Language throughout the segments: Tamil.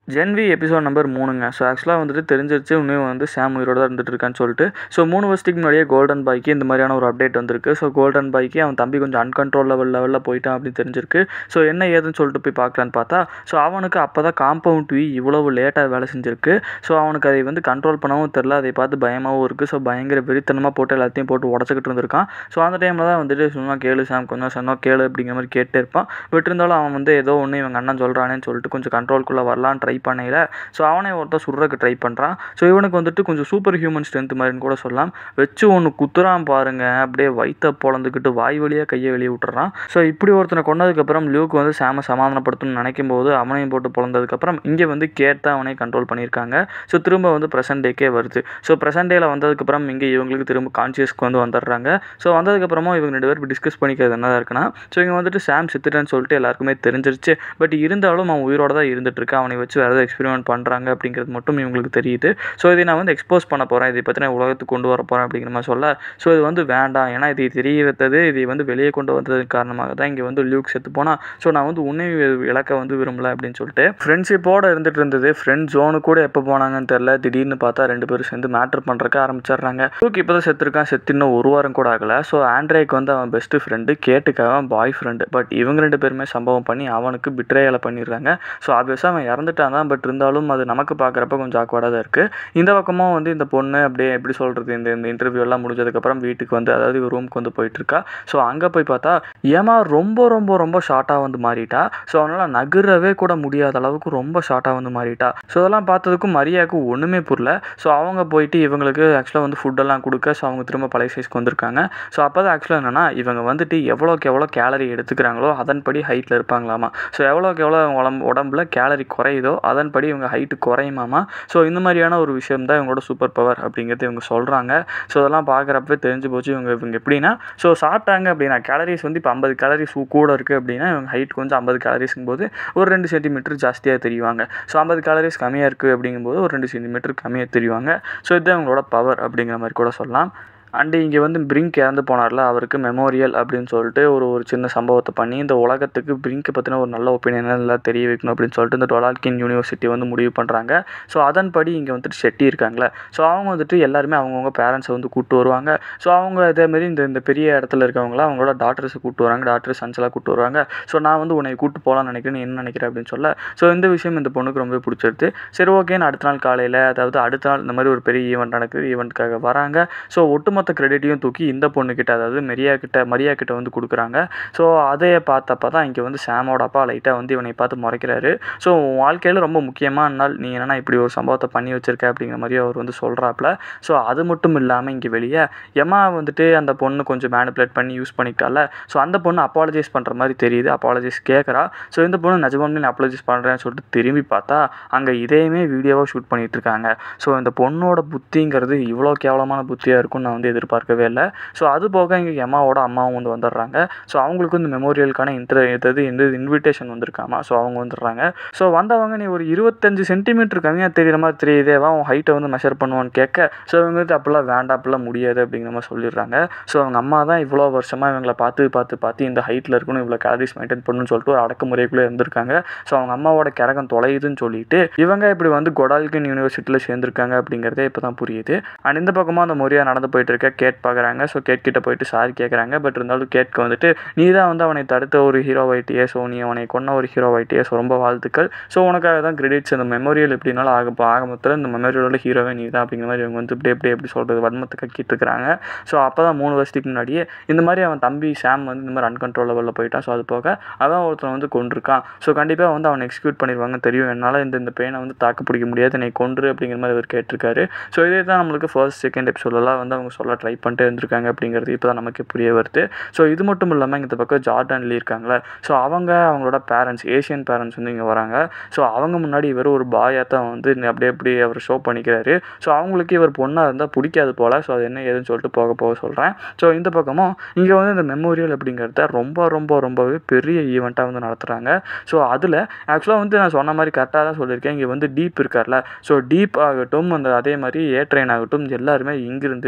ஜென்வி எபிசோட் நம்பர் மூணுங்க ஸோ ஆக்சுவலாக வந்துட்டு தெரிஞ்சிருச்சு இன்னும் வந்து சாம் உயிரோட தான் இருந்துட்டு இருக்கான்னு சொல்லிட்டு ஸோ மூணு வருஷத்துக்கு முன்னாடியே கோல்டன் பாய்க்கு இந்த மாதிரியான ஒரு அப்டேட் வந்திருக்கு ஸோ கோல்டன் பாய்க்கு அவன் தம்பி கொஞ்சம் அன்கண்ட்ரோல் லெவல் லெவலில் போயிட்டான் அப்படின்னு தெரிஞ்சிருக்கு ஸோ என்ன ஏதுன்னு சொல்லிட்டு போய் பார்க்கலான்னு பார்த்தா ஸோ அவனுக்கு அப்போ தான் காம்பவுண்ட் வி இவ்வளவு லேட்டாக வேலை செஞ்சிருக்கு ஸோ அவனுக்கு அதை வந்து கண்ட்ரோல் பண்ணவும் தெரில அதை பார்த்து பயமாகவும் இருக்குது ஸோ பயங்கர வெறித்தனமாக போட்டு எல்லாத்தையும் போட்டு உடச்சிக்கிட்டு இருந்திருக்கான் ஸோ அந்த டைமில் தான் வந்துட்டு சும்மா கேளு சாம் கொஞ்சம் சொன்னா கேளு அப்படிங்கிற மாதிரி கேட்டே இருப்பான் பட் இருந்தாலும் அவன் வந்து ஏதோ ஒன்று இவங்க அண்ணன் சொல்கிறானேன்னு சொல்லிட்டு கொஞ்சம் கண்ட்ரோல்குள்ளே வரலான்னு ட்ரை பண்ணையில் ஸோ அவனே ஒருத்தர் சுடுறதுக்கு ட்ரை பண்ணுறான் ஸோ இவனுக்கு வந்துட்டு கொஞ்சம் சூப்பர் ஹியூமன் ஸ்ட்ரென்த் மாதிரின்னு கூட சொல்லலாம் வச்சு ஒன்று குத்துறான் பாருங்க அப்படியே வயிற்ற பொழந்துக்கிட்டு வாய் வழியாக கையை வெளியே விட்டுறான் ஸோ இப்படி ஒருத்தனை கொண்டதுக்கப்புறம் லியூக்கு வந்து சாம சமாதானப்படுத்தணும்னு நினைக்கும் போது அவனையும் போட்டு பொழந்ததுக்கப்புறம் இங்கே வந்து கேட் தான் அவனை கண்ட்ரோல் பண்ணியிருக்காங்க ஸோ திரும்ப வந்து ப்ரெசன்ட் டேக்கே வருது ஸோ ப்ரெசன்ட் டேயில் வந்ததுக்கப்புறம் இங்கே இவங்களுக்கு திரும்ப கான்சியஸ்க்கு வந்து வந்துடுறாங்க ஸோ வந்ததுக்கப்புறமா இவங்க ரெண்டு பேரும் டிஸ்கஸ் பண்ணிக்கிறது என்னதான் இருக்குன்னா ஸோ இங்கே வந்துட்டு சாம் சித்துட்டேன்னு சொல்லிட்டு எல்லாருக்குமே தெரிஞ்சிருச்சு பட் இருந்தாலும் அவன் உயிரோட தான் இருந்துட்டு இருக்கான் அவனை வச்சு வேறு ஏதாவது எக்ஸ்பெரிமெண்ட் பண்ணுறாங்க அப்படிங்கிறது மட்டும் இவங்களுக்கு தெரியுது ஸோ இதை நான் வந்து எக்ஸ்போஸ் பண்ண போகிறேன் இதை பற்றி நான் உலகத்துக்கு கொண்டு வர போகிறேன் அப்படிங்கிற மாதிரி சொல்ல ஸோ இது வந்து வேண்டாம் ஏன்னா இதை தெரிய வைத்தது இதை வந்து வெளியே கொண்டு வந்தது காரணமாக தான் இங்கே வந்து லியூக் செத்து போனால் ஸோ நான் வந்து உன்னை இழக்க வந்து விரும்பல அப்படின்னு சொல்லிட்டு ஃப்ரெண்ட்ஷிப்போடு இருந்துட்டு இருந்தது ஃப்ரெண்ட் ஜோனு கூட எப்போ போனாங்கன்னு தெரில திடீர்னு பார்த்தா ரெண்டு பேரும் சேர்ந்து மேட்ரு பண்ணுறக்க ஆரம்பிச்சிடுறாங்க லியூக் இப்போ தான் செத்துருக்கான் செத்து இன்னும் ஒரு வாரம் கூட ஆகலை ஸோ ஆண்ட்ரேக்கு வந்து அவன் பெஸ்ட்டு ஃப்ரெண்டு கேட்டுக்காக அவன் பாய் ஃப்ரெண்டு பட் இவங்க ரெண்டு பேருமே சம்பவம் பண்ணி அவனுக்கு பிட்ரேயலை பண்ணிடுறாங்க ஸோ ஆப்வியஸாக அவன் இறந்துட்டான் தான் பட் இருந்தாலும் அது நமக்கு பார்க்குறப்ப கொஞ்சம் ஆக்வர்டாக தான் இருக்குது இந்த பக்கமும் வந்து இந்த பொண்ணு அப்படியே எப்படி சொல்கிறது இந்த இந்த இன்டர்வியூ எல்லாம் முடிஞ்சதுக்கப்புறம் வீட்டுக்கு வந்து அதாவது ரூமுக்கு வந்து போயிட்டுருக்கா ஸோ அங்கே போய் பார்த்தா ஏமா ரொம்ப ரொம்ப ரொம்ப ஷார்ட்டாக வந்து மாறிட்டா ஸோ அவனால் நகரவே கூட முடியாத அளவுக்கு ரொம்ப ஷார்ட்டாக வந்து மாறிட்டா ஸோ அதெல்லாம் பார்த்ததுக்கும் மரியாவுக்கு ஒன்றுமே புரியல ஸோ அவங்க போயிட்டு இவங்களுக்கு ஆக்சுவலாக வந்து ஃபுட்டெல்லாம் கொடுக்க ஸோ அவங்க திரும்ப பழைய சைஸ்க்கு வந்திருக்காங்க ஸோ அப்போ தான் ஆக்சுவலாக என்னென்னா இவங்க வந்துட்டு எவ்வளோக்கு எவ்வளோ கேலரி எடுத்துக்கிறாங்களோ அதன்படி ஹைட்டில் இருப்பாங்களாமா ஸோ எவ்வளோக்கு எவ்வளோ உடம்பு உடம்புல கேலரி குறையுதோ அதன்படி இவங்க ஹைட்டு குறையுமாமா ஸோ இந்த மாதிரியான ஒரு விஷயம் தான் இவங்களோட சூப்பர் பவர் அப்படிங்கிறது இவங்க சொல்கிறாங்க ஸோ அதெல்லாம் பார்க்குறப்ப தெரிஞ்சு போச்சு இவங்க இவங்க எப்படின்னா ஸோ சாப்பிட்டாங்க அப்படின்னா கேலரிஸ் வந்து இப்போ ஐம்பது கேலரிஸ் கூட இருக்குது அப்படின்னா இவங்க ஹைட் கொஞ்சம் ஐம்பது கேலரிஸ்ங்கும் போது ஒரு ரெண்டு சென்டிமீட்டர் ஜாஸ்தியாக தெரிவாங்க ஸோ ஐம்பது கேலரிஸ் கம்மியாக இருக்குது அப்படிங்கும்போது ஒரு ரெண்டு சென்டிமீட்டர் கம்மியாக தெரிவாங்க ஸோ இதுதான் இவங்களோட பவர் அப்படிங்கிற மாதிரி கூட சொல்லலாம் அண்டு இங்கே வந்து பிரிங்க் இறந்து போனார்ல அவருக்கு மெமோரியல் அப்படின்னு சொல்லிட்டு ஒரு ஒரு சின்ன சம்பவத்தை பண்ணி இந்த உலகத்துக்கு பிரிங்கை பற்றின ஒரு நல்ல ஒப்பீனியன் எல்லாம் தெரிய வைக்கணும் அப்படின்னு சொல்லிட்டு இந்த டொலால்கின் யூனிவர்சிட்டி வந்து முடிவு பண்ணுறாங்க ஸோ அதன்படி இங்கே வந்துட்டு ஷெட்டி இருக்காங்களே ஸோ அவங்க வந்துட்டு எல்லாருமே அவங்கவுங்க பேரண்ட்ஸை வந்து கூப்பிட்டு வருவாங்க ஸோ அவங்க இதேமாரி இந்த இந்த பெரிய இடத்துல இருக்கவங்களாம் அவங்களோட டாக்டர்ஸை கூப்பிட்டு வராங்க டாக்டர் சன்ஸ்லாம் கூப்பிட்டு வருவாங்க ஸோ நான் வந்து உன்னை கூப்பிட்டு போகலான்னு நினைக்கிறேன் நீ என்ன நினைக்கிறேன் அப்படின்னு சொல்ல ஸோ இந்த விஷயம் இந்த பொண்ணுக்கு ரொம்ப பிடிச்சிருது சரி ஓகேன்னு அடுத்த நாள் காலையில் அதாவது அடுத்த நாள் இந்த மாதிரி ஒரு பெரிய ஈவெண்ட் நடக்குது ஈவெண்ட்டுக்காக வராங்க ஸோ ஒட்டுமொத்த கிரெடிட்டையும் தூக்கி இந்த பொண்ணுக்கிட்ட அதாவது மெரியா கிட்ட மரியா கிட்ட வந்து கொடுக்குறாங்க ஸோ அதைய பார்த்தப்ப தான் இங்கே வந்து சாமோட அப்பா லைட்டாக வந்து இவனை பார்த்து முறைக்கிறாரு ஸோ உன் வாழ்க்கையில் ரொம்ப முக்கியமான நாள் நீ என்னன்னா இப்படி ஒரு சம்பவத்தை பண்ணி வச்சிருக்க அப்படிங்கிற மாதிரி அவர் வந்து சொல்கிறாப்புல ஸோ அது மட்டும் இல்லாமல் இங்கே வெளியே எம்மா வந்துட்டு அந்த பொண்ணு கொஞ்சம் மேனிப்புலேட் பண்ணி யூஸ் பண்ணிட்டால ஸோ அந்த பொண்ணு அப்பாலஜைஸ் பண்ணுற மாதிரி தெரியுது அப்பாலஜைஸ் கேட்குறா ஸோ இந்த பொண்ணு நிஜமாலுமே நான் அப்பாலஜைஸ் பண்ணுறேன்னு சொல்லிட்டு திரும்பி பார்த்தா அங்கே இதையுமே வீடியோவாக ஷூட் பண்ணிட்டு இருக்காங்க ஸோ இந்த பொண்ணோட புத்திங்கிறது இவ்வளோ கேவலமான புத்தியாக இருக்கும்னு நான் வந்து எதிர்பார்க்கவே இல்லை ஸோ அது போக இங்கே எம்மாவோட அம்மாவும் வந்து வந்துடுறாங்க ஸோ அவங்களுக்கு வந்து மெமோரியலுக்கான இன்ட்ர இது இந்த இன்விடேஷன் வந்திருக்காமா ஸோ அவங்க வந்துடுறாங்க ஸோ வந்தவங்க நீ ஒரு இருபத்தஞ்சு சென்டிமீட்டர் கம்மியாக தெரியுற மாதிரி தெரியுதேவா உன் ஹைட்டை வந்து மெஷர் பண்ணுவான்னு கேட்க ஸோ இவங்க வந்துட்டு அப்படிலாம் வேண்டாம் அப்படிலாம் முடியாது அப்படிங்கிற மாதிரி சொல்லிடுறாங்க ஸோ அவங்க அம்மா தான் இவ்வளோ வருஷமாக இவங்களை பார்த்து பார்த்து பார்த்து இந்த ஹைட்டில் இருக்கணும் இவ்வளோ கேலரிஸ் மெயின்டைன் பண்ணணும்னு சொல்லிட்டு ஒரு அடக்குமுறைக்குள்ளே இருந்திருக்காங்க ஸோ அவங்க அம்மாவோட கரகம் தொலையுதுன்னு சொல்லிட்டு இவங்க இப்படி வந்து கொடால்கின் யூனிவர்சிட்டியில் சேர்ந்துருக்காங்க அப்படிங்கிறதே இப்போ தான் புரியுது அண்ட் இந்த பக்கமாக அந்த முறையாக நடந்து போயிட்டு இருக்க கேட் பார்க்குறாங்க ஸோ கேட் கிட்ட போயிட்டு சாரி கேட்குறாங்க பட் இருந்தாலும் கேட்க வந்துட்டு நீ தான் வந்து அவனை தடுத்த ஒரு ஹீரோ ஆயிட்டியே ஸோ நீ அவனை கொன்ன ஒரு ஹீரோ ஆயிட்டியே ஸோ ரொம்ப வாழ்த்துக்கள் ஸோ உனக்காக தான் கிரெடிட்ஸ் அந்த மெமோரியல் எப்படினாலும் ஆக ஆக மொத்தத்தில் இந்த மெமோரியலோட ஹீரோவே நீ தான் அப்படிங்கிற மாதிரி இவங்க வந்து இப்படி எப்படி எப்படி சொல்கிறது வன்மத்தை கக்கிட்டு இருக்கிறாங்க ஸோ அப்போ தான் மூணு வருஷத்துக்கு முன்னாடியே இந்த மாதிரி அவன் தம்பி சாம் வந்து இந்த மாதிரி அன்கண்ட்ரோல் லெவலில் போயிட்டான் ஸோ அது போக அவன் ஒருத்தன் வந்து கொண்டிருக்கான் ஸோ கண்டிப்பாக வந்து அவனை எக்ஸிக்யூட் பண்ணிடுவாங்க தெரியும் என்னால் இந்த இந்த பெயினை வந்து தாக்கு பிடிக்க முடியாது என்னை கொன்று அப்படிங்கிற மாதிரி அவர் கேட்டிருக்காரு ஸோ இதே தான் நம்மளுக்கு ஃபர்ஸ்ட் செகண்ட் எபிசோடெல்லாம் வந்து அவங்க சொல்ல ட்ரை பண்ணிட்டே இருந்திருக்காங்க அப்படிங்கிறது இப்போ தான் நமக்கு புரிய வருது ஸோ இது மட்டும் இல்லாமல் இந்த பக்கம் ஜார்டன் லீ இருக்காங்களே ஸோ அவங்க அவங்களோட பேரண்ட்ஸ் ஏஷியன் பேரண்ட்ஸ் வந்து இங்கே வராங்க ஸோ அவங்க முன்னாடி இவர் ஒரு பாயாக தான் வந்து அப்படியே அப்படி அவர் ஷோ பண்ணிக்கிறாரு ஸோ அவங்களுக்கு இவர் பொண்ணாக இருந்தால் பிடிக்காது போல் ஸோ அது என்ன ஏதுன்னு சொல்லிட்டு போக போக சொல்கிறேன் ஸோ இந்த பக்கமும் இங்கே வந்து இந்த மெமோரியல் அப்படிங்கிறத ரொம்ப ரொம்ப ரொம்பவே பெரிய ஈவெண்ட்டாக வந்து நடத்துகிறாங்க ஸோ அதில் ஆக்சுவலாக வந்து நான் சொன்ன மாதிரி கரெக்டாக தான் சொல்லியிருக்கேன் இங்கே வந்து டீப் இருக்கார்ல ஸோ டீப் ஆகட்டும் அந்த அதே மாதிரி ஏ ட்ரெயின் ஆகட்டும் எல்லாருமே இங்கிருந்து இந்த செவன்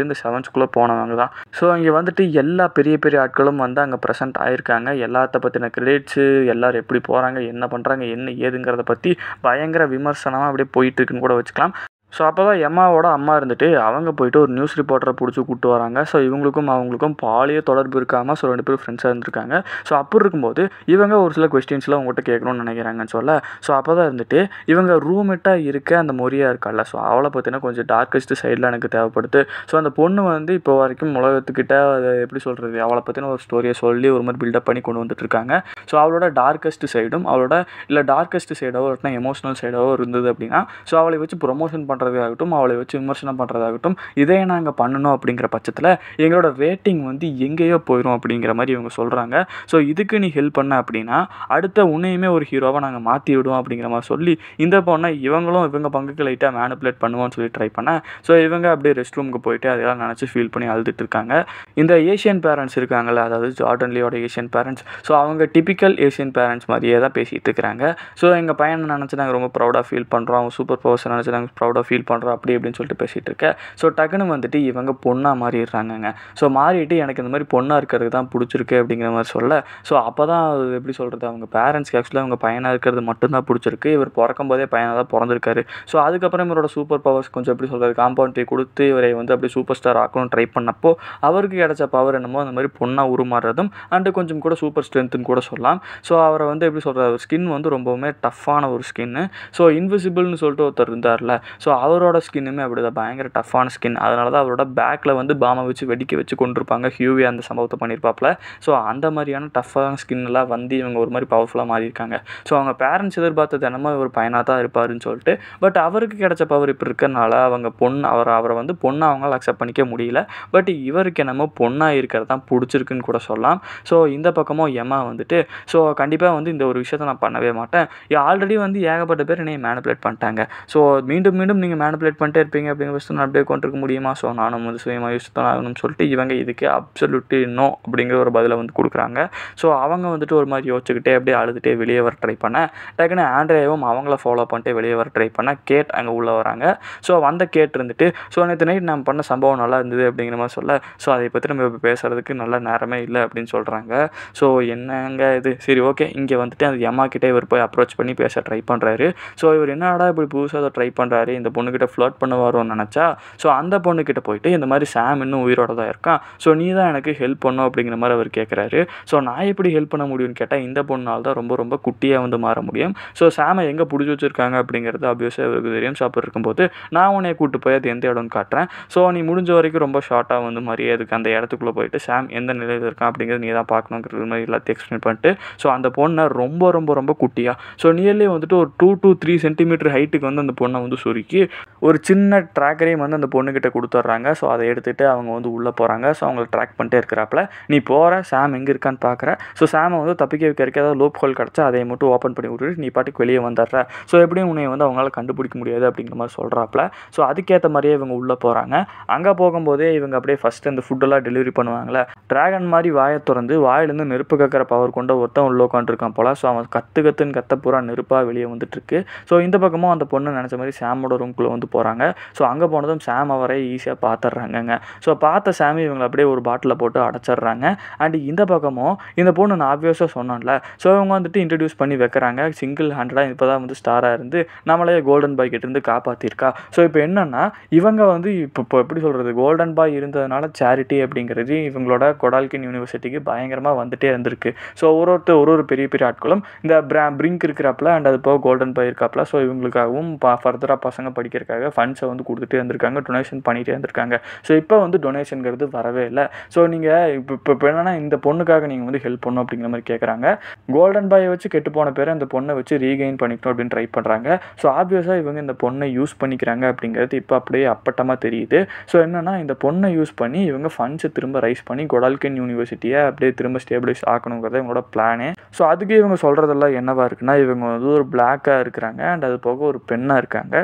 மேட்ச்க்குள்ளே போனவங்க தான் ஸோ இங்கே வந்துட்டு எல்லா பெரிய பெரிய ஆட்களும் வந்து அங்கே ப்ரெசென்ட் ஆயிருக்காங்க எல்லாத்த பற்றின கிரெடிட்ஸு எல்லாரும் எப்படி போகிறாங்க என்ன பண்ணுறாங்க என்ன ஏதுங்கிறத பற்றி பயங்கர விமர்சனமாக அப்படியே போயிட்டு இருக்குன்னு கூட வச்சுக்கலாம் ஸோ அப்போ தான் எம்மாவோட அம்மா இருந்துட்டு அவங்க போயிட்டு ஒரு நியூஸ் ரிப்போர்ட்டரை பிடிச்சி கூப்பிட்டு வராங்க ஸோ இவங்களுக்கும் அவங்களுக்கும் பாலிய தொடர்பு இருக்காமல் ஸோ ரெண்டு பேரும் ஃப்ரெண்ட்ஸாக இருந்திருக்காங்க ஸோ அப்படி இருக்கும்போது இவங்க ஒரு சில கொஸ்டின்ஸ்லாம் உங்கள்கிட்ட கேட்கணும்னு நினைக்கிறாங்கன்னு சொல்ல ஸோ அப்போ தான் இருந்துட்டு இவங்க ரூம்மேட்டாக இருக்க அந்த மொரியா இருக்கால ஸோ அவளை பற்றின கொஞ்சம் டார்க்கஸ்ட் சைடில் எனக்கு தேவைப்படுது ஸோ அந்த பொண்ணு வந்து இப்போ வரைக்கும் உலகத்துக்கிட்ட அதை எப்படி சொல்கிறது அவளை பற்றின ஒரு ஸ்டோரியை சொல்லி ஒரு மாதிரி பில்டப் பண்ணி கொண்டு வந்துட்டு இருக்காங்க ஸோ அவளோட டார்க்கஸ்ட் சைடும் அவளோட இல்லை டார்க்கஸ்ட் சைடாவோ இல்லைனா எமோஷனல் சைடாவோ இருந்தது அப்படின்னா ஸோ அவளை வச்சு ப்ரொமோஷன் பண்ணுறதாகட்டும் அவளை வச்சு விமர்சனம் பண்ணுறதாகட்டும் இதே நாங்கள் பண்ணணும் அப்படிங்கிற பட்சத்தில் எங்களோட ரேட்டிங் வந்து எங்கேயோ போயிடும் அப்படிங்கிற மாதிரி இவங்க சொல்கிறாங்க ஸோ இதுக்கு நீ ஹெல்ப் பண்ண அப்படின்னா அடுத்த உன்னையுமே ஒரு ஹீரோவாக நாங்கள் மாற்றி விடுவோம் அப்படிங்கிற மாதிரி சொல்லி இந்த பொண்ணை இவங்களும் இவங்க பங்குக்கு லைட்டாக மேனிப்புலேட் பண்ணுவோம்னு சொல்லி ட்ரை பண்ணேன் ஸோ இவங்க அப்படியே ரெஸ்ட் ரூமுக்கு போயிட்டு அதெல்லாம் நினச்சி ஃபீல் பண்ணி அழுதுட்டு இருக்காங்க இந்த ஏஷியன் பேரண்ட்ஸ் இருக்காங்கல்ல அதாவது ஜார்டன் லீயோட ஏஷியன் பேரண்ட்ஸ் ஸோ அவங்க டிபிக்கல் ஏஷியன் பேரண்ட்ஸ் மாதிரியே தான் பேசிகிட்டு இருக்கிறாங்க ஸோ எங்கள் பையனை நினச்சி நாங்கள் ரொம்ப ப்ரௌடாக ஃபீல் பண்ணுறோம் அவன் சூப்பர் பவர்ஸ் நினச்சி நாங்கள் ப்ரௌடாக ஃபீல் பண்ணுறோம் அப்படி இப்படின்னு சொல்லிட்டு பேசிகிட்டு இருக்கேன் ஸோ டக்குன்னு வந்துட்டு இவங்க பொண்ணாக மாறிடுறாங்கங்க ஸோ மாறிட்டு எனக்கு இந்த மாதிரி பொண்ணாக இருக்கிறது தான் பிடிச்சிருக்கு அப்படிங்கிற மாதிரி சொல்ல ஸோ அப்போ தான் அது எப்படி சொல்கிறது அவங்க பேரண்ட்ஸ்க்கு ஆக்சுவலாக அவங்க பையனாக இருக்கிறது மட்டும்தான் பிடிச்சிருக்கு இவர் பிறக்கும் போதே பையனாக தான் பிறந்திருக்காரு ஸோ அதுக்கப்புறம் இவரோட சூப்பர் பவர்ஸ் கொஞ்சம் எப்படி சொல்கிறது காம்பவுண்ட்ரி கொடுத்து இவரை வந்து அப்படி சூப்பர் ஸ்டார் ஆக்கணும்னு ட்ரை பண்ணப்போ அவருக்கு கிடைச்ச பவர் என்னமோ அந்த மாதிரி பொண்ணாக உருமாறுறதும் அண்டு கொஞ்சம் கூட சூப்பர் ஸ்ட்ரென்த்துன்னு கூட சொல்லலாம் ஸோ அவரை வந்து எப்படி சொல்கிறது ஸ்கின் வந்து ரொம்பவுமே டஃப்பான ஒரு ஸ்கின்னு ஸோ இன்விசிபிள்னு சொல்லிட்டு ஒருத்தர் இருந்தார்ல ஸோ அவரோட ஸ்கின்னுமே அப்படி தான் பயங்கர டஃப்பான ஸ்கின் அதனால தான் அவரோட பேக்கில் வந்து பாமை வச்சு வெடிக்க வச்சு கொண்டிருப்பாங்க ஹியூவி அந்த சம்பவத்தை பண்ணியிருப்பாப்ல ஸோ அந்த மாதிரியான டஃப்பான ஸ்கின் எல்லாம் வந்து இவங்க ஒரு மாதிரி பவர்ஃபுல்லாக மாறியிருக்காங்க ஸோ அவங்க பேரண்ட்ஸ் எதிர்பார்த்தது என்னமோ ஒரு பையனாக தான் இருப்பாருன்னு சொல்லிட்டு பட் அவருக்கு கிடைச்ச பவர் இப்போ இருக்கிறனால அவங்க பொண்ணு அவரை அவரை வந்து பொண்ணை அவங்களால அக்செப்ட் பண்ணிக்க முடியல பட் இவருக்கு என்னமோ பொண்ணாக இருக்கிறது தான் பிடிச்சிருக்குன்னு கூட சொல்லலாம் ஸோ இந்த பக்கமும் எம்மா வந்துட்டு ஸோ கண்டிப்பாக வந்து இந்த ஒரு விஷயத்தை நான் பண்ணவே மாட்டேன் ஆல்ரெடி வந்து ஏகப்பட்ட பேர் என்னை மேனிப்புலேட் பண்ணிட்டாங்க ஸோ மீண்டும் மீண்டும் நீங்கள் மேனிப்புலேட் பண்ணிட்டே இருப்பீங்க அப்படிங்கிற விஷயத்தை நான் அப்படியே கொண்டிருக்க முடியுமா ஸோ நானும் வந்து சுயமாக யூஸ் தான் ஆகணும்னு சொல்லிட்டு இவங்க இதுக்கு அப்சல்யூட்லி நோ அப்படிங்கிற ஒரு பதிலை வந்து கொடுக்குறாங்க ஸோ அவங்க வந்துட்டு ஒரு மாதிரி யோசிச்சுக்கிட்டே அப்படியே அழுதுகிட்டே வெளியே வர ட்ரை பண்ண டக்குன்னு ஆண்ட்ரேவும் அவங்கள ஃபாலோ பண்ணிட்டு வெளியே வர ட்ரை பண்ண கேட் அங்கே உள்ளே வராங்க ஸோ வந்த கேட் இருந்துட்டு ஸோ நேற்று நைட் நம்ம பண்ண சம்பவம் நல்லா இருந்தது அப்படிங்கிற மாதிரி சொல்ல ஸோ அதை பற்றி நம்ம இப்போ பேசுகிறதுக்கு நல்ல நேரமே இல்லை அப்படின்னு சொல்கிறாங்க ஸோ என்னங்க இது சரி ஓகே இங்கே வந்துட்டு அந்த எம்மா கிட்டே இவர் போய் அப்ரோச் பண்ணி பேச ட்ரை பண்ணுறாரு ஸோ இவர் என்னடா இப்படி புதுசாக அதை ட்ரை பண்ணுறாரு இந்த பொண்ணுக்கிட்ட ஃப்ளர்ட் பண்ணுவாரோன்னு நினச்சா ஸோ அந்த பொண்ணுக்கிட்ட போயிட்டு இந்த மாதிரி சாம் இன்னும் உயிரோட தான் இருக்கான் ஸோ நீ தான் எனக்கு ஹெல்ப் பண்ணும் அப்படிங்கிற மாதிரி அவர் கேட்குறாரு ஸோ நான் எப்படி ஹெல்ப் பண்ண முடியும்னு கேட்டால் இந்த பொண்ணால் தான் ரொம்ப ரொம்ப குட்டியாக வந்து மாற முடியும் ஸோ சாமை எங்கே பிடிச்சி வச்சிருக்காங்க அப்படிங்கிறது ஆப்வியஸாக இவருக்கு தெரியும் ஸோ அப்போ இருக்கும்போது நான் உன்னை கூப்பிட்டு போய் அது எந்த இடம்னு காட்டுறேன் ஸோ நீ முடிஞ்ச வரைக்கும் ரொம்ப ஷார்ட்டாக வந்து மாதிரியே அதுக்கு அந்த இடத்துக்குள்ளே போயிட்டு சாம் எந்த நிலையில் இருக்கான் அப்படிங்கிறது நீ தான் பார்க்கணுங்கிறது மாதிரி எல்லாத்தையும் எக்ஸ்பிளைன் பண்ணிட்டு ஸோ அந்த பொண்ணை ரொம்ப ரொம்ப ரொம்ப குட்டியாக ஸோ நியர்லி வந்துட்டு ஒரு டூ டு த்ரீ சென்டிமீட்டர் ஹைட்டுக்கு வந்து அந்த பொண்ணை வந்து சுருக்கி ஒரு சின்ன ட்ராக்கரையும் வந்து அந்த பொண்ணுக்கிட்ட கொடுத்துட்றாங்க ஸோ அதை எடுத்துகிட்டு அவங்க வந்து உள்ளே போகிறாங்க ஸோ அவங்கள ட்ராக் பண்ணிட்டே இருக்கிறாப்புல நீ போகிற சாம் எங்கே இருக்கான்னு பார்க்குற ஸோ சாமை வந்து தப்பிக்க வைக்கிறதுக்கு ஏதாவது லோப் ஹோல் கிடச்சா அதை மட்டும் ஓப்பன் பண்ணி விட்டுட்டு நீ பாட்டுக்கு வெளியே வந்துடுற ஸோ எப்படியும் உன்னை வந்து அவங்களால கண்டுபிடிக்க முடியாது அப்படிங்கிற மாதிரி சொல்கிறாப்புல ஸோ அதுக்கேற்ற மாதிரியே இவங்க உள்ளே போகிறாங்க அங்கே போகும்போதே இவங்க அப்படியே ஃபஸ்ட்டு அந்த ஃபுட்டெல்லாம் டெலிவரி பண்ணுவாங்களே ட்ராகன் மாதிரி வாயை திறந்து வாயிலேருந்து நெருப்பு கக்கிற பவர் கொண்ட ஒருத்தன் உள்ள உட்காந்துருக்கான் போல ஸோ அவன் கற்று கத்துன்னு கத்த பூரா நெருப்பாக வெளியே வந்துட்டுருக்கு ஸோ இந்த பக்கமும் அந்த பொண்ணு நினச்ச மாதிரி சாமோட ரூம்குள்ளே வந்து போகிறாங்க ஸோ அங்கே போனதும் சாம் அவரை ஈஸியாக பார்த்துட்றாங்கங்க ஸோ பார்த்த சாமி இவங்களை அப்படியே ஒரு பாட்டிலில் போட்டு அடைச்சிட்றாங்க அண்ட் இந்த பக்கமும் இந்த பொண்ணு நான் ஆப்வியஸாக சொன்னேன்ல ஸோ இவங்க வந்துட்டு இன்ட்ரடியூஸ் பண்ணி வைக்கிறாங்க சிங்கிள் ஹண்ட்ரடாக இப்போ தான் வந்து ஸ்டாராக இருந்து நம்மளே கோல்டன் பாய் கிட்டேருந்து காப்பாற்றிருக்கா ஸோ இப்போ என்னென்னா இவங்க வந்து இப்போ இப்போ எப்படி சொல்கிறது கோல்டன் பாய் இருந்ததுனால சேரிட்டி அப்படிங்கிறது இவங்களோட கொடால்கின் யூனிவர்சிட்டிக்கு பயங்கரமாக வந்துட்டே இருந்திருக்கு ஸோ ஒரு ஒருத்தர் ஒரு ஒரு பெரிய பெரிய ஆட்களும் இந்த பிரா பிரிங்க் இருக்கிறாப்புல அண்ட் அது போக கோல்டன் பாய் இருக்காப்புல ஸோ இவங்களுக்காகவும் ஃபர்தராக பசங்க படிக்கிறதுக்காக ஃபண்ட்ஸை வந்து கொடுத்துட்டே இருந்திருக்காங்க டொனேஷன் பண்ணிகிட்டே இருந்திருக்காங்க ஸோ இப்போ வந்து டொனேஷனுங்கிறது வரவே இல்லை ஸோ நீங்கள் இப்போ இப்போ இப்போ என்னன்னா இந்த பொண்ணுக்காக நீங்கள் வந்து ஹெல்ப் பண்ணணும் அப்படிங்கிற மாதிரி கேட்குறாங்க கோல்டன் பாயை வச்சு கெட்டு போன பேரை அந்த பொண்ணை வச்சு ரீகெயின் பண்ணிக்கணும் அப்படின்னு ட்ரை பண்ணுறாங்க ஸோ ஆப்வியஸாக இவங்க இந்த பொண்ணை யூஸ் பண்ணிக்கிறாங்க அப்படிங்கிறது இப்போ அப்படியே அப்பட்டமாக தெரியுது ஸோ என்னென்னா இந்த பொண்ணை யூஸ் பண்ணி இவங்க ஃபண்ட்ஸை திரும்ப ரைஸ் பண்ணி கொடால்கன் யூனிவர்சிட்டியை அப்படியே திரும்ப ஸ்டேபிளைஸ் ஆக்கணுங்கிறது இவங்களோட பிளானே ஸோ அதுக்கு இவங்க சொல்கிறதெல்லாம் என்னவா இருக்குன்னா இவங்க வந்து ஒரு பிளாக்காக இருக்கிறாங்க அண்ட் அது போக ஒரு பெண்ணாக இருக்காங்க ஸோ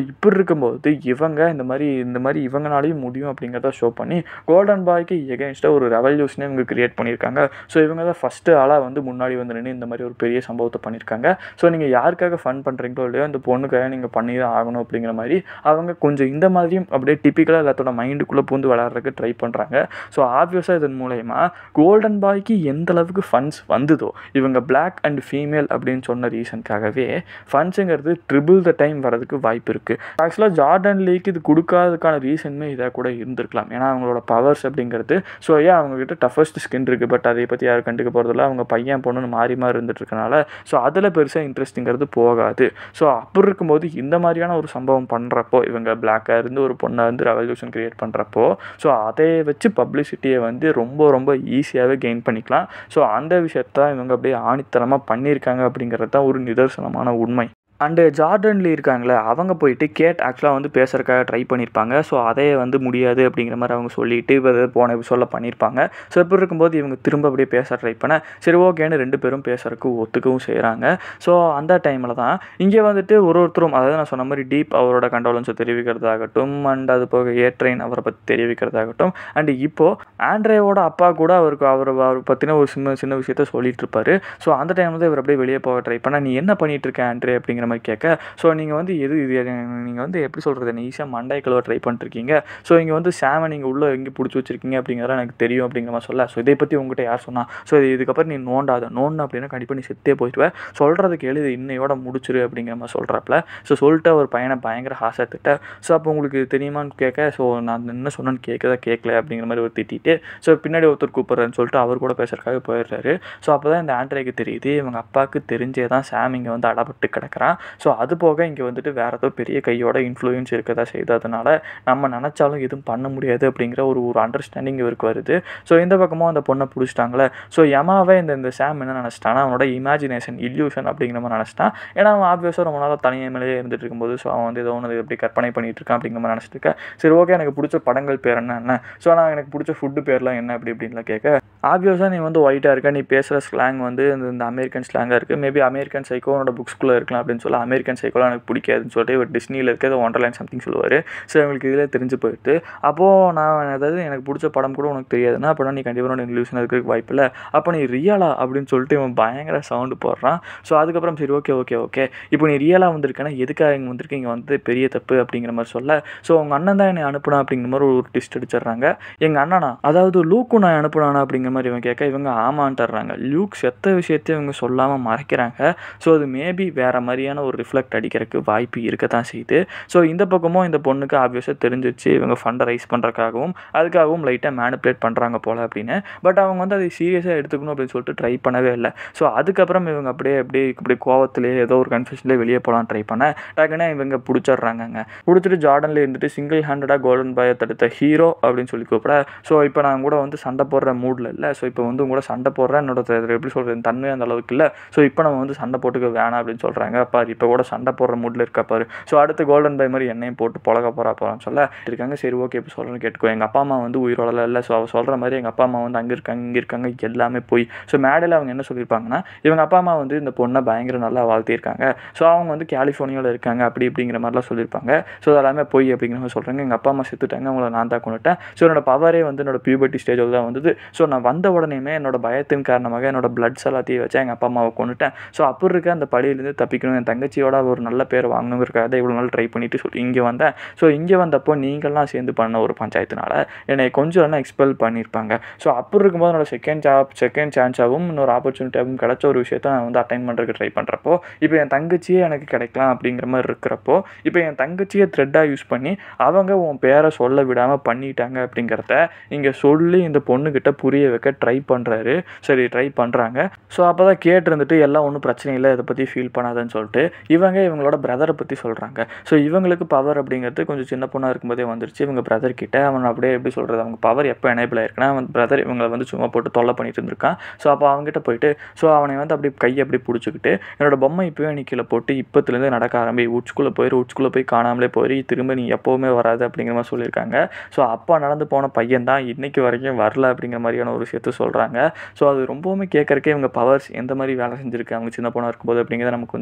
இப்படி இருக்கும்போது இவங்க இந்த மாதிரி இந்த மாதிரி இவங்கனாலையும் முடியும் அப்படிங்கிறத ஷோ பண்ணி கோல்டன் பாய்க்கு எகென்ஸ்டாக ஒரு ரெவல்யூஷனே இவங்க கிரியேட் பண்ணியிருக்காங்க ஸோ இவங்க தான் ஃபஸ்ட்டு ஆளாக வந்து முன்னாடி வந்து நின்று இந்த மாதிரி ஒரு பெரிய சம்பவத்தை பண்ணியிருக்காங்க ஸோ நீங்கள் யாருக்காக ஃபன் பண்ணுறீங்களோ இல்லையோ இந்த பொண்ணுக்காக நீங்கள் பண்ணி தான் ஆகணும் அப்படிங்கிற மாதிரி அவங்க கொஞ்சம் இந்த மாதிரியும் அப்படியே டிப்பிக்கலாக எல்லாத்தோட மைண்டுக்குள்ளே பூந்து விளையாடுறதுக்கு ட்ரை பண்ணுறாங்க ஸோ ஆப்வியஸாக இதன் மூலயமா கோல்டன் பாய்க்கு எந்த அளவுக்கு ஃபண்ட்ஸ் வந்ததோ இவங்க பிளாக் அண்ட் ஃபீமேல் அப்படின்னு சொன்ன ரீசனுக்காகவே ஃபண்ட்ஸுங்கிறது ட்ரிபிள் த டைம் வரதுக்கு வாய்ப்பு இருக்குது ஆக்சுவலாக ஜார்டன் லீக் இது கொடுக்காததுக்கான ரீசனுமே இதாக கூட இருந்திருக்கலாம் ஏன்னா அவங்களோட பவர்ஸ் அப்படிங்கிறது ஸோ ஏன் அவங்கக்கிட்ட டஃபஸ்ட் ஸ்கின் இருக்குது பட் அதை பற்றி யாரும் கண்டுக்க போகிறதில்ல அவங்க பையன் பொண்ணுன்னு மாறி மாறி இருந்துட்டு இருக்கனால ஸோ அதில் பெருசாக இன்ட்ரெஸ்டிங்கிறது போகாது ஸோ அப்படி இருக்கும்போது இந்த மாதிரியான ஒரு சம்பவம் பண்ணுறப்போ இவங்க பிளாக்காக இருந்து ஒரு பொண்ணை வந்து ரெவல்யூஷன் கிரியேட் பண்ணுறப்போ ஸோ அதை வச்சு பப்ளிசிட்டியை வந்து ரொம்ப ரொம்ப ஈஸியாகவே கெயின் பண்ணிக்கலாம் ஸோ அந்த விஷயத்த இவங்க அப்படியே ஆணித்தனமாக பண்ணியிருக்காங்க அப்படிங்கிறது தான் ஒரு நிதர்சனமான உண்மை அண்டு ஜார்டன்ல இருக்காங்களே அவங்க போயிட்டு கேட் ஆக்சுவலாக வந்து பேசுறதுக்காக ட்ரை பண்ணியிருப்பாங்க ஸோ அதே வந்து முடியாது அப்படிங்கிற மாதிரி அவங்க சொல்லிட்டு இப்போ போன சொல்ல பண்ணியிருப்பாங்க ஸோ இப்படி இருக்கும்போது இவங்க திரும்ப அப்படியே பேச ட்ரை பண்ண சரி ஓகேன்னு ரெண்டு பேரும் பேசுறதுக்கு ஒத்துக்கவும் செய்கிறாங்க ஸோ அந்த டைமில் தான் இங்கே வந்துட்டு ஒரு ஒருத்தரும் அதாவது நான் சொன்ன மாதிரி டீப் அவரோட கண்டோலன்ஸை தெரிவிக்கிறதாகட்டும் அண்ட் அது போக ஏட்ரெயின் அவரை பற்றி தெரிவிக்கிறதாகட்டும் அண்ட் இப்போது ஆண்ட்ரேவோட அப்பா கூட அவருக்கு அவர் அவர் பற்றின ஒரு சின்ன சின்ன விஷயத்த சொல்லிட்டு இருப்பாரு ஸோ அந்த டைமில் தான் இவர் அப்படியே வெளியே போக ட்ரை பண்ண நீ என்ன பண்ணிட்டு இருக்க ஆண்ட்ரே அப்படிங்கிற மாதிரி கேட்க ஸோ நீங்கள் வந்து எது இது நீங்கள் வந்து எப்படி சொல்கிறது என்ன ஈஸியாக மண்டை கழுவ ட்ரை பண்ணிருக்கீங்க ஸோ இங்கே வந்து சாமை நீங்கள் உள்ளே எங்கே பிடிச்சி வச்சிருக்கீங்க அப்படிங்கிறதெல்லாம் எனக்கு தெரியும் அப்படிங்கிற மாதிரி சொல்ல ஸோ இதை பற்றி உங்ககிட்ட யார் சொன்னா ஸோ இது இதுக்கப்புறம் நீ நோண்டாத நோண்டு அப்படின்னா கண்டிப்பாக நீ செத்தே போயிடுவேன் சொல்கிறதுக்கு எழுது இன்னையோட முடிச்சிரு அப்படிங்கிற மாதிரி சொல்கிறப்பல ஸோ சொல்லிட்டு ஒரு பையனை பயங்கர ஹாசத்திட்ட ஸோ அப்போ உங்களுக்கு இது தெரியுமான்னு கேட்க ஸோ நான் என்ன சொன்னேன்னு கேட்கதா கேட்கல அப்படிங்கிற மாதிரி ஒரு திட்டிட்டு ஸோ பின்னாடி ஒருத்தர் கூப்பிட்றேன்னு சொல்லிட்டு அவர் கூட பேசுறதுக்காக போயிடுறாரு ஸோ அப்போ தான் இந்த ஆண்ட்ரேக்கு தெரியுது இவங்க அப்பாவுக்கு தெரிஞ்சே தான் சாம் இங்கே வந்து அடப்பட்டு கிடக்குறான் ஸோ அது போக இங்கே வந்துட்டு வேறு ஏதோ பெரிய கையோட இன்ஃப்ளூயன்ஸ் இருக்கதா செய்ததுனால நம்ம நினச்சாலும் எதுவும் பண்ண முடியாது அப்படிங்கிற ஒரு ஒரு அண்டர்ஸ்டாண்டிங் இவருக்கு வருது ஸோ இந்த பக்கமும் அந்த பொண்ணை பிடிச்சிட்டாங்களே ஸோ யமாவே இந்த இந்த சாம் என்ன நினச்சிட்டானா அவனோட இமேஜினேஷன் இல்யூஷன் அப்படிங்கிற மாதிரி நினச்சிட்டான் ஏன்னா அவன் ஆப்வியஸாக ரொம்ப நாளாக தனிமையிலேயே இருந்துட்டு இருக்கும்போது ஸோ அவன் வந்து ஏதோ ஒன்று எப்படி கற்பனை பண்ணிட்டு இருக்கான் அப்படிங்கிற மாதிரி நினச்சிட்டு இருக்கேன் சரி ஓகே எனக்கு பிடிச்ச படங்கள் பேர் என்ன என்ன ஸோ நான் எனக்கு பிடிச்ச ஃபுட்டு பேர்லாம் என்ன அப்படி இப்படின்லாம் கேட்க ஆப்வியஸாக நீ வந்து ஒயிட்டாக இருக்க நீ பேசுகிற ஸ்லாங் வந்து இந்த இந்த அமெரிக்கன் ஸ்லாங்காக இருக்குது மேபி அமெரிக்கன் சைக்கோனோட புக்ஸ்குள்ளே இருக்கலாம் அப்படின்னு சொல்லி அமெரிக்கன் சைக்கோலாம் எனக்கு பிடிக்காதுன்னு சொல்லிட்டு இவர் டிஸ்னியில் இருக்கிறது ஒன்றர்லைன் சம்திங் சொல்லுவார் ஸோ அவங்களுக்கு இதில் தெரிஞ்சு போயிட்டு அப்போது நான் அதாவது எனக்கு பிடிச்ச படம் கூட உனக்கு தெரியாதுன்னா அப்படின்னா நீ கண்டிப்பாக உனக்கு இன்க்ளூஷன் இருக்கிறதுக்கு வாய்ப்பு இல்லை அப்போ நீ ரியலா அப்படின்னு சொல்லிட்டு இவன் பயங்கர சவுண்டு போடுறான் ஸோ அதுக்கப்புறம் சரி ஓகே ஓகே ஓகே இப்போ நீ ரியலாக வந்திருக்கேன்னா எதுக்காக இங்கே வந்திருக்க இங்கே வந்து பெரிய தப்பு அப்படிங்கிற மாதிரி சொல்ல ஸோ உங்கள் அண்ணன் தான் என்னை அனுப்புனா அப்படிங்கிற மாதிரி ஒரு டிஸ்ட் அடிச்சிடுறாங்க எங்கள் அண்ணனா அதாவது லூக்கு நான் அனுப்புனானா அப்படிங்கிற மாதிரி இவன் கேட்க இவங்க ஆமான்ட்டுறாங்க லூக் செத்த விஷயத்தையும் இவங்க சொல்லாமல் மறைக்கிறாங்க ஸோ அது மேபி வேறு மாதிரியான ஒரு ரிஃப்ளெக்ட் அடிக்கிறதுக்கு வாய்ப்பு இருக்க தான் செய்யுது ஸோ இந்த பக்கமும் இந்த பொண்ணுக்கு ஆப்வியஸாக தெரிஞ்சிச்சு இவங்க ஃபண்டை ரைஸ் பண்ணுறக்காகவும் அதுக்காகவும் லைட்டாக மேனிப்புலேட் பண்ணுறாங்க போல் அப்படின்னு பட் அவங்க வந்து அதை சீரியஸாக எடுத்துக்கணும் அப்படின்னு சொல்லிட்டு ட்ரை பண்ணவே இல்லை ஸோ அதுக்கப்புறம் இவங்க அப்படியே அப்படியே இப்படி கோவத்திலே ஏதோ ஒரு கன்ஃபியூஷன்லேயே வெளியே போகலாம் ட்ரை பண்ண டக்குன்னு இவங்க பிடிச்சிடுறாங்க பிடிச்சிட்டு ஜார்டனில் இருந்துட்டு சிங்கிள் ஹேண்டடாக கோல்டன் பாயை தடுத்த ஹீரோ அப்படின்னு சொல்லி கூப்பிட ஸோ இப்போ நான் கூட வந்து சண்டை போடுற மூடில் இல்லை ஸோ இப்போ வந்து கூட சண்டை போடுறேன் என்னோட த- எப்படி சொல்கிறது தன்மை அந்த அளவுக்கு இல்லை ஸோ இப்போ நம்ம வந்து சண்டை போட்டுக்க வேணாம் அப்படின்னு சொல்கிறாங்க பாரு இப்போ கூட சண்டை போடுற மூடில் இருக்கா பாரு ஸோ அடுத்து கோல்டன் பாய் மாதிரி என்னையும் போட்டு பழக போகிறா போகிறான்னு சொல்ல இருக்காங்க சரி ஓகே இப்போ சொல்கிறேன்னு கேட்டுக்கோ எங்கள் அப்பா அம்மா வந்து உயிரோடல இல்லை ஸோ அவள் சொல்கிற மாதிரி எங்கள் அப்பா அம்மா வந்து அங்கே இருக்காங்க இங்கே இருக்காங்க எல்லாமே போய் ஸோ மேடையில் அவங்க என்ன சொல்லியிருப்பாங்கன்னா இவங்க அப்பா அம்மா வந்து இந்த பொண்ணை பயங்கர நல்லா வாழ்த்திருக்காங்க ஸோ அவங்க வந்து கலிஃபோர்னியாவில் இருக்காங்க அப்படி இப்படிங்கிற மாதிரிலாம் சொல்லியிருப்பாங்க ஸோ அதெல்லாமே போய் அப்படிங்கிற மாதிரி சொல்கிறாங்க எங்கள் அப்பா அம்மா செத்துட்டாங்க அவங்கள நான் தான் கொண்டுட்டேன் ஸோ என்னோட பவரே வந்து என்னோட பியூபர்ட்டி ஸ்டேஜில் தான் வந்தது ஸோ நான் வந்த உடனேயுமே என்னோட பயத்தின் காரணமாக என்னோட பிளட்ஸ் எல்லாத்தையும் வச்சு எங்கள் அப்பா அம்மாவை கொண்டுட்டேன் ஸோ அப்படி இருக்க அந்த படியிலேருந்து தப்பிக்கணும் என் தங்கச்சியோட ஒரு நல்ல பேர் வாங்கணுங்கிறக்காக தான் இவ்வளோ நாள் ட்ரை பண்ணிட்டு சொல்லி இங்கே வந்தேன் ஸோ இங்கே வந்தப்போ நீங்கள்லாம் சேர்ந்து பண்ண ஒரு பஞ்சாயத்துனால என்னை கொஞ்சம் என்ன எக்ஸ்பெல் பண்ணியிருப்பாங்க ஸோ அப்படி இருக்கும்போது என்னோட செகண்ட் ஜாப் செகண்ட் சான்ஸாகவும் இன்னொரு ஆப்பர்ச்சுனிட்டியாகவும் கிடைச்ச ஒரு விஷயத்த நான் வந்து அட்டைன் பண்ணுறதுக்கு ட்ரை பண்ணுறப்போ இப்போ என் தங்கச்சியே எனக்கு கிடைக்கலாம் அப்படிங்கிற மாதிரி இருக்கிறப்போ இப்போ என் தங்கச்சியை த்ரெட்டாக யூஸ் பண்ணி அவங்க உன் பேரை சொல்ல விடாமல் பண்ணிட்டாங்க அப்படிங்கிறத இங்கே சொல்லி இந்த பொண்ணுக்கிட்ட புரிய வைக்க ட்ரை பண்ணுறாரு சரி ட்ரை பண்ணுறாங்க ஸோ அப்போ தான் கேட்டிருந்துட்டு எல்லாம் ஒன்றும் பிரச்சனை இல்லை இதை பற்றி ஃபீல் பண்ணாதன்னு சொல்லிட்டு இவங்க இவங்களோட பிரதரை பற்றி சொல்கிறாங்க ஸோ இவங்களுக்கு பவர் அப்படிங்கிறது கொஞ்சம் சின்ன பொண்ணாக இருக்கும்போதே வந்துருச்சு இவங்க பிரதர் கிட்ட அவன் அப்படியே எப்படி சொல்கிறது அவங்க பவர் எப்போ எனேபிள் ஆயிருக்குன்னா அவன் பிரதர் இவங்களை வந்து சும்மா போட்டு தொல்லை பண்ணிட்டு இருந்திருக்கான் ஸோ அப்போ அவங்ககிட்ட போயிட்டு ஸோ அவனை வந்து அப்படி கையை அப்படி பிடிச்சிக்கிட்டு என்னோட பொம்மை இப்போவே நீ கீழே போட்டு இப்போத்துலேருந்து நடக்க ஆரம்பி உச்சுக்குள்ளே போயிரு உச்சுக்குள்ளே போய் காணாமலே போயிரு திரும்ப நீ எப்போவுமே வராது அப்படிங்கிற மாதிரி சொல்லியிருக்காங்க ஸோ அப்பா நடந்து போன பையன் தான் இன்னைக்கு வரைக்கும் வரல அப்படிங்கிற மாதிரியான ஒரு விஷயத்த சொல்கிறாங்க ஸோ அது ரொம்பவுமே கேட்கறக்கே இவங்க பவர்ஸ் எந்த மாதிரி வேலை செஞ்சுருக்கு அவங்க சின்ன பொண்ணாக இருக்கும்போது அப்படிங்கிறத நமக்கு வந்து தெரிய வைக்குது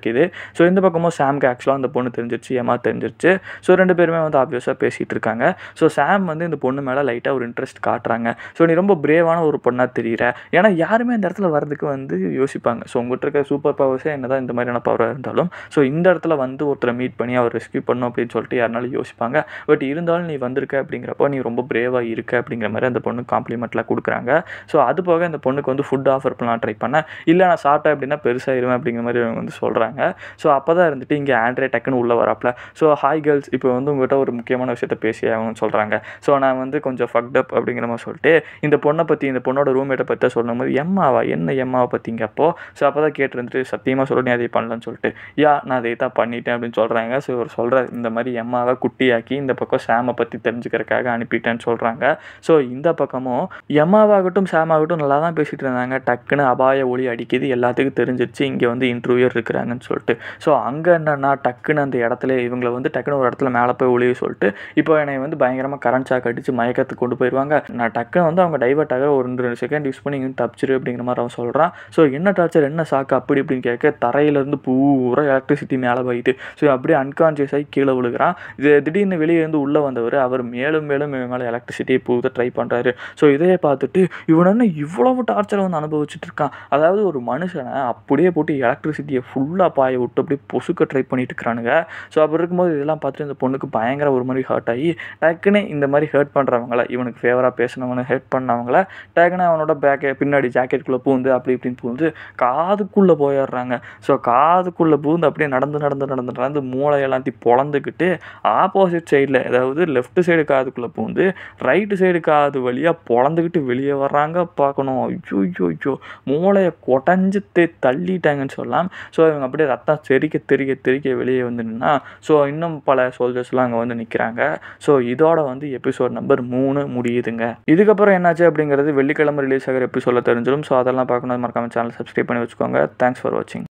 நிற்கிது ஸோ இந்த பக்கமும் சாம்க்கு ஆக்சுவலாக அந்த பொண்ணு தெரிஞ்சிருச்சு ஏமா தெரிஞ்சிருச்சு ஸோ ரெண்டு பேருமே வந்து ஆப்வியஸாக பேசிகிட்டு இருக்காங்க ஸோ சாம் வந்து இந்த பொண்ணு மேலே லைட்டாக ஒரு இன்ட்ரெஸ்ட் காட்டுறாங்க ஸோ நீ ரொம்ப பிரேவான ஒரு பொண்ணாக தெரியுற ஏன்னா யாருமே இந்த இடத்துல வர்றதுக்கு வந்து யோசிப்பாங்க ஸோ உங்கள்கிட்ட இருக்க சூப்பர் பவர்ஸே என்ன தான் இந்த மாதிரியான பவராக இருந்தாலும் ஸோ இந்த இடத்துல வந்து ஒருத்தரை மீட் பண்ணி அவர் ரெஸ்க்யூ பண்ணும் அப்படின்னு சொல்லிட்டு யாருனாலும் யோசிப்பாங்க பட் இருந்தாலும் நீ வந்திருக்க அப்படிங்கிறப்போ நீ ரொம்ப பிரேவாக இருக்க அப்படிங்கிற மாதிரி அந்த பொண்ணு காம்ப்ளிமெண்ட்லாம் கொடுக்குறாங்க ஸோ அது போக அந்த பொண்ணுக்கு வந்து ஃபுட் ஆஃபர் பண்ணலாம் ட்ரை பண்ணேன் இல்லை நான் சாப்பிட்டேன் அப்படின்னா பெருசாயிருவேன் அப்படிங்கிற மாதிரி அவங்க வந்து சொல்கிறாங்க ஸோ அப்போ தான் இருந்துட்டு இங்கே ஆண்ட்ரே டக்குன்னு உள்ளே வராப்ல ஸோ ஹாய் கேர்ள்ஸ் இப்போ வந்து உங்கள்கிட்ட ஒரு முக்கியமான விஷயத்த பேசி ஆகணும்னு சொல்கிறாங்க ஸோ நான் வந்து கொஞ்சம் ஃபக்ட் அப் அப்படிங்கிற மாதிரி சொல்லிட்டு இந்த பொண்ணை பற்றி இந்த பொண்ணோட ரூம்மேட்டை பற்றி தான் சொல்லும் போது எம்மாவா என்ன எம்மாவை பற்றிங்க அப்போ ஸோ அப்போ தான் கேட்டுருந்துட்டு சத்தியமாக சொல்ல நீ அதை பண்ணலன்னு சொல்லிட்டு யா நான் அதை தான் பண்ணிட்டேன் அப்படின்னு சொல்கிறாங்க ஸோ இவர் சொல்கிற இந்த மாதிரி எம்மாவை குட்டியாக்கி இந்த பக்கம் சாமை பற்றி தெரிஞ்சுக்கிறதுக்காக அனுப்பிட்டேன்னு சொல்கிறாங்க ஸோ இந்த பக்கமும் எம்மாவாகட்டும் சாம் ஆகட்டும் நல்லா தான் பேசிகிட்டு இருந்தாங்க டக்குன்னு அபாய ஒளி அடிக்குது எல்லாத்துக்கும் தெரிஞ்சிருச்சு இங்கே வந்து இன்டர்வியூர் இருக்கிறாங்கன்னு சொல்லிட்டு ஸோ அங்கே என்னன்னா டக்குன்னு அந்த இடத்துல இவங்களை வந்து டக்குன்னு ஒரு இடத்துல மேலே போய் ஒளிய சொல்லிட்டு இப்போ என்னை வந்து பயங்கரமாக கரண்ட் ஷாக் அடித்து மயக்கத்துக்கு கொண்டு போயிடுவாங்க நான் டக்குன்னு வந்து அவங்க டைவர்ட் ஆகிற ஒரு ரெண்டு ரெண்டு செகண்ட் யூஸ் பண்ணி இங்கே தப்பிச்சிரு அப்படிங்கிற மாதிரி அவன் சொல்கிறான் ஸோ என்ன டார்ச்சர் என்ன சாக்கு அப்படி இப்படின்னு கேட்க தரையிலேருந்து பூரா எலக்ட்ரிசிட்டி மேலே போயிட்டு ஸோ அப்படியே அன்கான்சியஸ் ஆகி கீழே விழுகிறான் இது திடீர்னு வெளியே இருந்து உள்ளே வந்தவர் அவர் மேலும் மேலும் இவன் மேலே எலக்ட்ரிசிட்டியை பூத்த ட்ரை பண்ணுறாரு ஸோ இதையே பார்த்துட்டு இவன் என்ன இவ்வளவு டார்ச்சரை வந்து அனுபவிச்சுட்டு இருக்கான் அதாவது ஒரு மனுஷனை அப்படியே போட்டு எலக்ட்ரிசிட்டியை ஃபுல்லாக பாய விட்டு அப்படியே பொசுக்க ட்ரை பண்ணிட்டு இருக்கிறானுங்க ஸோ அப்படி இருக்கும்போது இதெல்லாம் பார்த்துட்டு இந்த பொண்ணுக்கு பயங்கர ஒரு மாதிரி ஹர்ட் ஆகி டக்குன்னு இந்த மாதிரி ஹர்ட் பண்ணுறவங்கள இவனுக்கு ஃபேவராக பேசினவனை ஹர்ட் பண்ணவங்கள டக்குன்னு அவனோட பேக்கை பின்னாடி ஜாக்கெட்டுக்குள்ளே பூந்து அப்படி இப்படின்னு பூந்து காதுக்குள்ளே போயிடுறாங்க ஸோ காதுக்குள்ளே பூந்து அப்படியே நடந்து நடந்து நடந்து நடந்து மூளை எல்லாத்தையும் பொழந்துக்கிட்டு ஆப்போசிட் சைடில் அதாவது லெஃப்ட் சைடு காதுக்குள்ளே பூந்து ரைட்டு சைடு காது வழியாக பொழந்துக்கிட்டு வெளியே வர்றாங்க பார்க்கணும் ஐயோ ஐயோ ஐயோ மூளையை கொடைஞ்சு தே தள்ளிட்டாங்கன்னு சொல்லலாம் ஸோ இவங்க அப்படியே ரத்தம் தெறிக்க தெறிக்க தெறிக்க வெளியே வந்து நின்னா ஸோ இன்னும் பல சோல்ஜர்ஸ்லாம் அங்கே வந்து நிற்கிறாங்க ஸோ இதோட வந்து எபிசோட் நம்பர் மூணு முடியுதுங்க இதுக்கப்புறம் என்னாச்சு அப்படிங்கிறது வெள்ளிக்கிழமை ரிலீஸ் ஆகிற எபிசோடில் தெரிஞ்சிடும் ஸோ அதெல்லாம் பார்க்கணும் மறக்காம சேனல் சப்ஸ்கிரைப் பண்ணி வச்சுக்கோங்க தேங்க்ஸ் ஃபார் வாட்சிங்